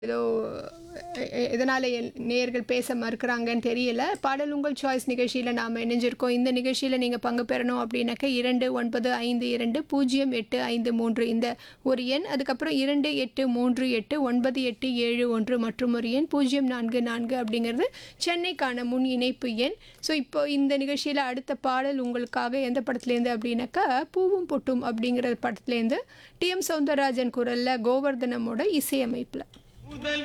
ஏதோ எதனால் நேயர்கள் பேச மறுக்கிறாங்கன்னு தெரியல பாடல் உங்கள் சாய்ஸ் நிகழ்ச்சியில் நாம் இணைஞ்சிருக்கோம் இந்த நிகழ்ச்சியில் நீங்கள் பங்கு பெறணும் அப்படின்னாக்கா இரண்டு ஒன்பது ஐந்து இரண்டு பூஜ்ஜியம் எட்டு ஐந்து மூன்று இந்த ஒரு எண் அதுக்கப்புறம் இரண்டு எட்டு மூன்று எட்டு ஒன்பது எட்டு ஏழு ஒன்று மற்றும் ஒரு எண் பூஜ்ஜியம் நான்கு நான்கு அப்படிங்கிறது சென்னைக்கான முன் இணைப்பு எண் ஸோ இப்போ இந்த நிகழ்ச்சியில் அடுத்த பாடல் உங்களுக்காக எந்த படத்துலேருந்து அப்படின்னாக்கா பூவும் பொட்டும் அப்படிங்கிற படத்துலேருந்து டிஎம் சௌந்தரராஜன் குரலில் கோவர்தனமோட இசையமைப்பில்